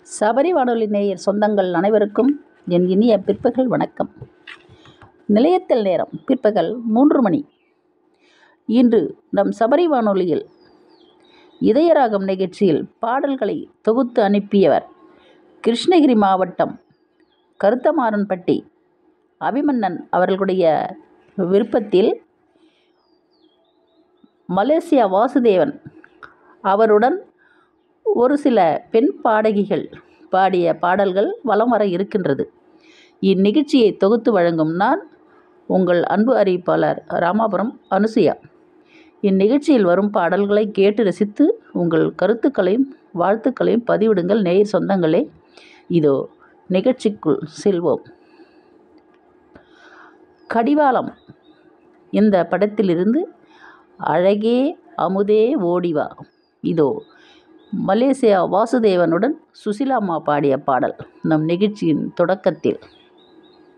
சபரி வானொலி நேயர் சொந்தங்கள் அனைவருக்கும் என் இனிய பிற்பகல் வணக்கம் நிலையத்தில் நேரம் பிற்பகல் மூன்று மணி இன்று நம் சபரி வானொலியில் இதயராகம் நிகழ்ச்சியில் பாடல்களை தொகுத்து அனுப்பியவர் கிருஷ்ணகிரி மாவட்டம் கருத்தமாறன்பட்டி அபிமன்னன் அவர்களுடைய விருப்பத்தில் மலேசியா வாசுதேவன் அவருடன் ஒரு சில பெண் பாடகிகள் பாடிய பாடல்கள் வலம் வர இருக்கின்றது இந்நிகழ்ச்சியை தொகுத்து வழங்கும் நான் உங்கள் அன்பு அறிவிப்பாளர் ராமாபுரம் அனுசுயா இந்நிகழ்ச்சியில் வரும் பாடல்களை கேட்டு ரசித்து உங்கள் கருத்துக்களையும் வாழ்த்துக்களையும் பதிவிடுங்கள் நேயர் சொந்தங்களே இதோ நிகழ்ச்சிக்குள் செல்வோம் கடிவாளம் இந்த படத்திலிருந்து அழகே அமுதே ஓடிவா இதோ மலேசியா வாசுதேவனுடன் சுசிலாம்மா பாடிய பாடல் நம் நிகழ்ச்சியின் தொடக்கத்தில்